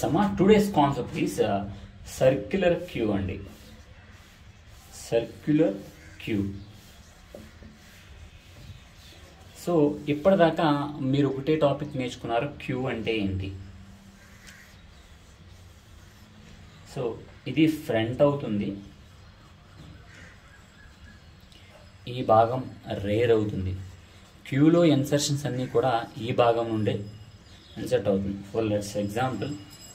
అమ్మా today's concept is circular queue అండి circular queue so ఇప్పటిదాకా మీరు ఒకటే టాపిక్ నేర్చుకున్నారు క్యూ అంటే ఏంటి సో ఇది ఫ్రంట్ అవుతుంది ఈ భాగం రేర్ అవుతుంది క్యూలో ఇన్సర్షన్స్ అన్నీ కూడా ఈ భాగం నుండే ఇన్సర్ట్ అవుతుంది ఫర్ లెట్స్ ఎగ్జాంపుల్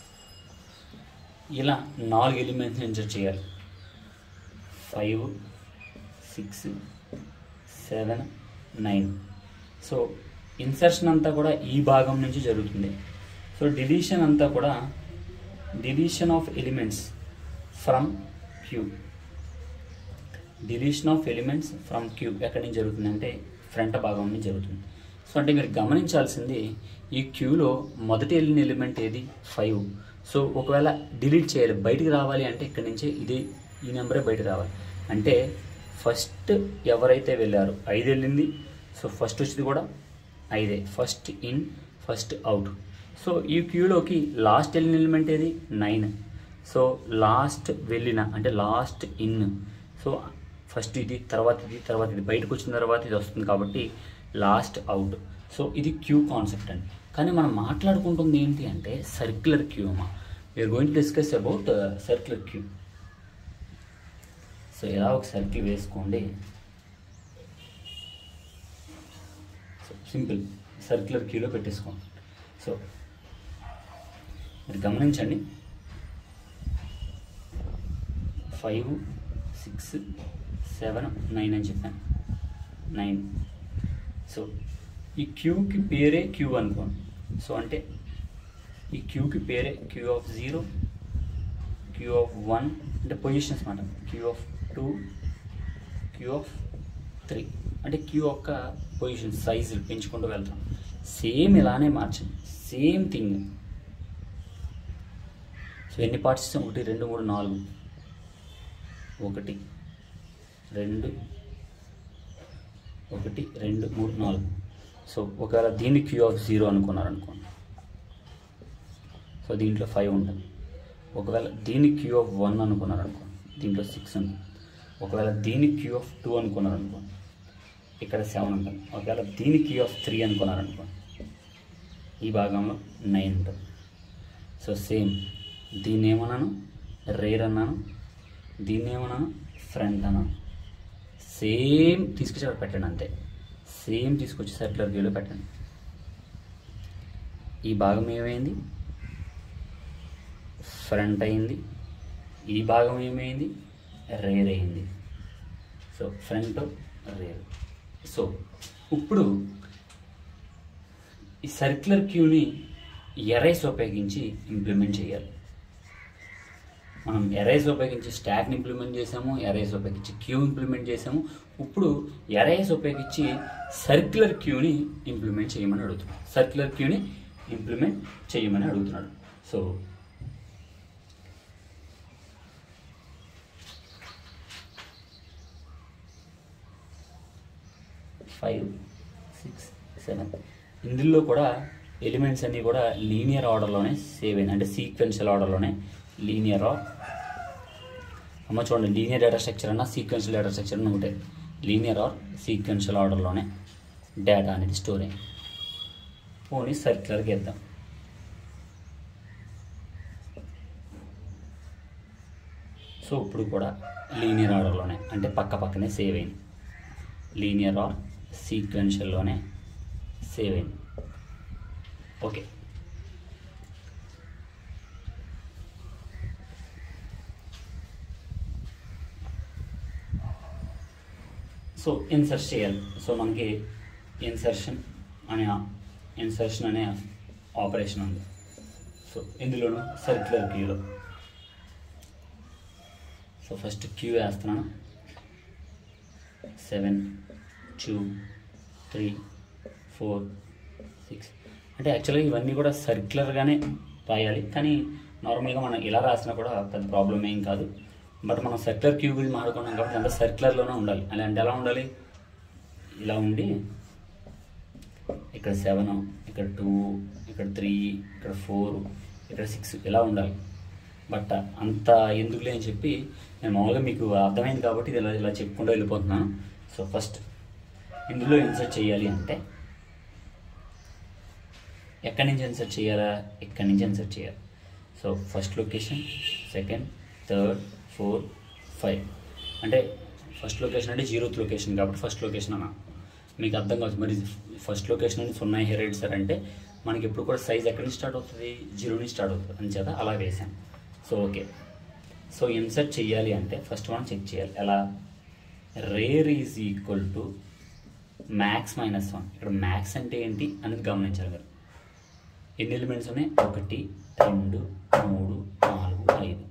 ఇలా నాలుగు ఎలిమెంట్స్ ఇన్సర్ట్ చేయాలి five six seven nine so insertion అంతా కూడా ఈ భాగం నుంచి జరుగుతుంది సో డిలీషన్ అంతా కూడా deletion of elements from queue deletion of elements from queue ఎక్కడి నుంచి జరుగుతుంది అంటే ఫ్రంట్ భాగం నుంచి జరుగుతుంది సో అంటే మీరు గమనించాల్సింది ఈ క్యూలో మొదటి వెళ్ళిన ఎలిమెంట్ ఏది ఫైవ్ సో ఒకవేళ డిలీట్ చేయాలి బయటికి రావాలి అంటే ఇక్కడి నుంచే ఇదే ఈ నెంబరే బయటకు రావాలి అంటే ఫస్ట్ ఎవరైతే వెళ్ళారో ఐదు వెళ్ళింది సో ఫస్ట్ వచ్చింది కూడా ఐదే first in first out so ఈ క్యూలోకి లాస్ట్ వెళ్ళిన ఎలిమెంట్ ఏది నైన్ సో లాస్ట్ వెళ్ళిన అంటే లాస్ట్ ఇన్ సో ఫస్ట్ ఇది తర్వాత ఇది తర్వాత ఇది బయటకు వచ్చిన తర్వాత ఇది వస్తుంది కాబట్టి లాస్ట్ అవుట్ సో ఇది క్యూ కాన్సెప్ట్ అండి కానీ మనం మాట్లాడుకుంటుంది ఏంటి అంటే సర్క్యులర్ క్యూ అమ్మా we are going to discuss about circular queue so ఇలా ఒక సర్కిల్ వేసుకోండి సో సింపుల్ సర్క్యులర్ క్యూలో పెట్టేసుకోండి సో మీరు గమనించండి ఫైవ్ సిక్స్ సెవెన్ నైన్ అని చెప్పాను నైన్ సో ఈ క్యూకి పేరే క్యూ అనుకోండి సో అంటే ఈ క్యూకి పేరే queue of zero queue of one అంటే పొజిషన్స్ మాట queue of two queue of three అంటే క్యూ యొక్క పొజిషన్ సైజులు పెంచుకుంటూ వెళ్తాం సేమ్ ఇలానే మార్చండి సేమ్ థింగ్ సో ఎన్ని పార్ట్స్ ఇస్తాం ఒకటి రెండు మూడు నాలుగు ఒకటి రెండు ఒకటి రెండు మూడు నాలుగు సో ఒకవేళ దీన్ని క్యూ ఆఫ్ జీరో అనుకున్నారు అనుకోండి సో దీంట్లో ఫైవ్ ఉంటుంది ఒకవేళ దీన్ని క్యూ ఆఫ్ వన్ అనుకున్నారు అనుకోండి దీంట్లో సిక్స్ ఉంటుంది ఒకవేళ దీని క్యూ ఆఫ్ టూ అనుకున్నారు అనుకోండి ఇక్కడ సెవెన్ ఉంటుంది ఒకవేళ దీని క్యూ ఆఫ్ త్రీ అనుకున్నారు అనుకోండి ఈ భాగంలో నైన్ ఉంటుంది సో సేమ్ దీన్ని ఏమన్నాను రేర్ అన్నాను దీన్ని ఏమన్నాను ఫ్రంట్ అన్నాను సేమ్ తీసుకొచ్చి అక్కడ పెట్టండి అంతే సేమ్ తీసుకొచ్చి సర్క్యులర్ వ్యూలో పెట్టండి ఈ భాగం ఏమైంది ఫ్రంట్ అయింది ఈ భాగం ఏమైంది రేర్ అయింది సో ఫ్రంట్ రేర్ సో ఇప్పుడు ఈ సర్క్యులర్ క్యూని ఎరైస్ ఉపయోగించి ఇంప్లిమెంట్ చేయాలి మనం ఎరైస్ ఉపయోగించి స్టాక్ని ఇంప్లిమెంట్ చేసాము ఎరైస్ ఉపయోగించి క్యూ ఇంప్లిమెంట్ చేసాము ఇప్పుడు ఎరైస్ ఉపయోగించి సర్క్యులర్ క్యూని ఇంప్లిమెంట్ చేయమని అడుగుతున్నాడు సర్క్యులర్ క్యూని ఇంప్లిమెంట్ చేయమని అడుగుతున్నాడు సో ఫైవ్ సిక్స్ సెవెన్ ఇందులో కూడా ఎలిమెంట్స్ అన్నీ కూడా లీనియర్ ఆర్డర్లోనే సేవ్ అయింది అంటే సీక్వెన్షియల్ ఆర్డర్లోనే లీనియర్ ఆర్ అమ్మ చూడండి లీనియర్ డేటా స్ట్రక్చర్ అన్న సీక్వెన్షియల్ డేటా స్ట్రక్చర్ అన్న ఒకటే లీనియర్ ఆర్ సీక్వెన్షియల్ ఆర్డర్లోనే డేటా అనేది స్టోర్ అయింది పోనీ సర్క్యులర్కి వెళ్దాం సో ఇప్పుడు కూడా లీనియర్ ఆర్డర్లోనే అంటే పక్క పక్కనే సేవ్ అయింది లీనియర్ ఆర్ సీక్వెన్షియల్లోనే సేవ్ అయింది ఓకే సో ఇన్సర్ట్ చేయాలి సో మనకి ఇన్సర్షన్ అనే ఇన్సర్షన్ అనే ఆపరేషన్ ఉంది సో ఇందులోను సర్క్యులర్ క్యూలో సో ఫస్ట్ క్యూ వేస్తున్నాను seven two three four six అంటే యాక్చువల్గా ఇవన్నీ కూడా సర్క్యులర్గానే రాయాలి కానీ నార్మల్గా మనం ఇలా రాసినా కూడా పెద్ద ప్రాబ్లం ఏం కాదు బట్ మనం సర్క్యులర్ క్యూ గురించి మాట్లాడుకున్నాం కాబట్టి అంతా సర్క్యులర్లోనే ఉండాలి అలా అంటే ఎలా ఉండాలి ఇలా ఉండి ఇక్కడ సెవెన్ ఇక్కడ టూ ఇక్కడ త్రీ ఇక్కడ ఫోర్ ఇక్కడ సిక్స్ ఇలా ఉండాలి బట్ అంత ఎందుకులే అని చెప్పి నేను మామూలుగా మీకు అర్థమైంది కాబట్టి ఇది ఇలా ఇలా చెప్పుకుంటూ వెళ్ళిపోతున్నాను సో ఫస్ట్ ఇందులో ఇన్సర్ట్ చేయాలి అంటే ఎక్కడి నుంచి ఇన్సర్ట్ చేయాలా ఎక్కడి నుంచి ఇన్సర్ట్ చేయాలి so first location second third fourth five అంటే ఫస్ట్ లొకేషన్ అంటే జీరోత్ లొకేషన్ కాబట్టి ఫస్ట్ లొకేషన్ అన్న మీకు అర్థం కావచ్చు మరి ఫస్ట్ లొకేషన్ అని సున్నా హెరైడ్ సార్ అంటే మనకి ఎప్పుడు కూడా సైజ్ ఎక్కడి నుంచి స్టార్ట్ అవుతుంది జీరో నుంచి స్టార్ట్ అవుతుంది అని చేత అలా వేసాను సో ఓకే సో ఇన్సర్ట్ చేయాలి అంటే ఫస్ట్ మనం చెక్ చేయాలి ఎలా rear is equal to max minus one ఇక్కడ మ్యాక్స్ అంటే ఏంటి అనేది గమనించాలి మీరు ఎన్ని ఎలిమెంట్స్ ఉన్నాయి ఒకటి రెండు మూడు నాలుగు ఐదు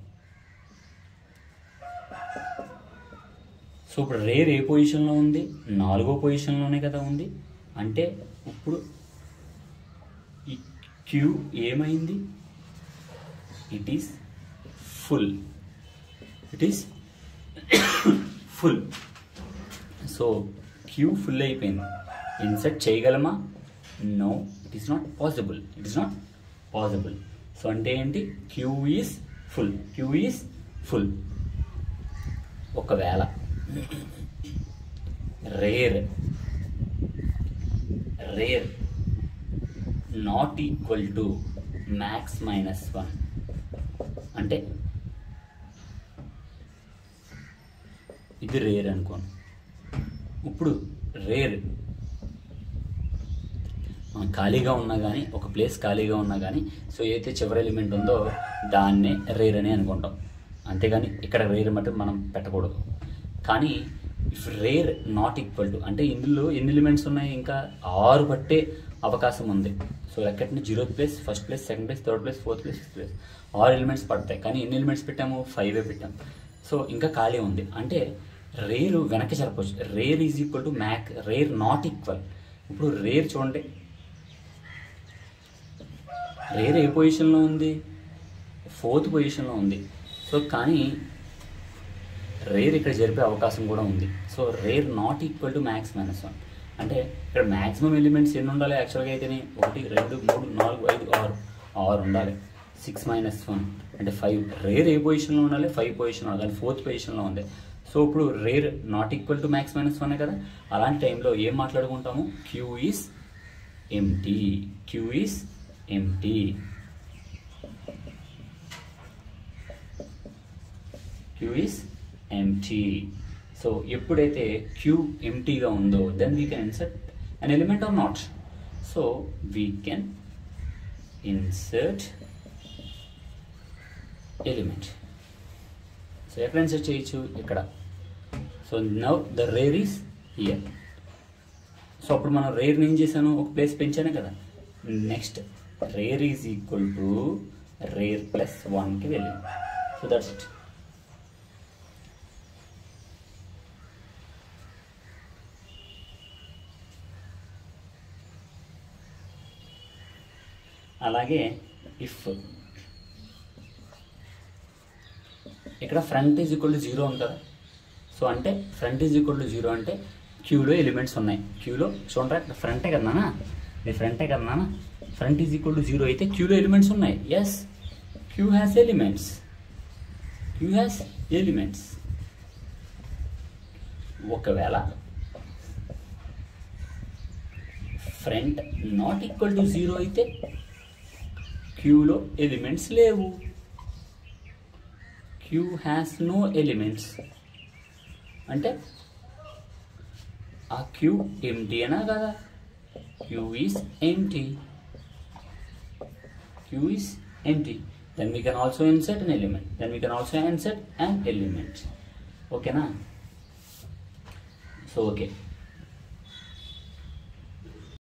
సో ఇప్పుడు రేర్ ఏ పొజిషన్లో ఉంది నాలుగో పొజిషన్లోనే కదా ఉంది అంటే ఇప్పుడు ఈ క్యూ ఏమైంది it is full it is full so queue full అయిపోయింది ఇన్సర్ట్ చేయగలమా no it is not possible it is not possible so అంటే ఏంటి queue is full queue is full ఒకవేళ rear rear not equal to max minus one అంటే ఇది rare అనుకోండి ఇప్పుడు rare మనం ఖాళీగా ఉన్నా కానీ ఒక ప్లేస్ ఖాళీగా ఉన్నా కానీ సో ఏదైతే చివరి ఎలిమెంట్ ఉందో దాన్నే రేర్ అని అనుకుంటాం అంతేగాని ఇక్కడ రేర్ మటు మనం పెట్టకూడదు కానీ if rear not equal to అంటే ఇందులో ఎన్ని ఎలిమెంట్స్ ఉన్నాయి ఇంకా ఆరు పట్టే అవకాశం ఉంది సో ఎక్కడి zero place first place second place third place fourth place fifth place ఆరు ఎలిమెంట్స్ పడతాయి కానీ ఎన్ని ఎలిమెంట్స్ పెట్టాము ఫైవే పెట్టాము సో ఇంకా ఖాళీ ఉంది అంటే రేర్ వెనక్కి జరపవచ్చు rear is equal to max rear not equal ఇప్పుడు రేర్ చూడండి రేర్ ఏ పొజిషన్లో ఉంది ఫోర్త్ పొజిషన్లో ఉంది సో కానీ రేర్ ఇక్కడ జరిపే అవకాశం కూడా ఉంది so rear not equal to max minus one అంటే ఇక్కడ మ్యాక్సిమం ఎలిమెంట్స్ ఎన్ని ఉండాలి యాక్చువల్గా అయితేనే ఒకటి రెండు మూడు నాలుగు ఐదు ఆరు ఆరు ఉండాలి సిక్స్ మైనస్ వన్ అంటే ఫైవ్ రేర్ ఏ పొజిషన్లో ఉండాలి ఫైవ్ పొజిషన్లో ఉండాలి ఫోర్త్ పొజిషన్లో ఉంది సో ఇప్పుడు rear not equal to max minus one కదా అలాంటి టైంలో ఏం మాట్లాడుకుంటాము queue is empty queue is empty queue is empty so ఎప్పుడైతే క్యూ ఎంటీగా ఉందో then we can insert an element or not so we can insert element so ఎక్కడ insert చేయొచ్చు ఇక్కడ so now the rear is here so అప్పుడు మనం rear ఏం చేశాను ఒక ప్లేస్ పెంచానే కదా next rear is equal to rare plus వన్కి వెళ్ళింది సో దట్స్ ఇట్ అలాగే ఇఫ్ ఇక్కడ front is equal to zero ఉంది కదా సో అంటే front is equal to zero అంటే క్యూలో ఎలిమెంట్స్ ఉన్నాయి క్యూలో చూడరా ఇక్కడ ఫ్రంటే కదా నాన్న ఇది ఫ్రంటే కదా నాన్న front is equal to zero అయితే క్యూలో ఎలిమెంట్స్ ఉన్నాయి yes queue has elements queue has elements ఒకవేళ front not equal to zero అయితే క్యూలో ఎలిమెంట్స్ లేవు క్యూ హ్యాస్ నో ఎలిమెంట్స్ అంటే ఆ క్యూ ఎంటీ అనా కదా queue is empty queue is empty then we can also insert an element then we can also insert an element ఓకేనా so okay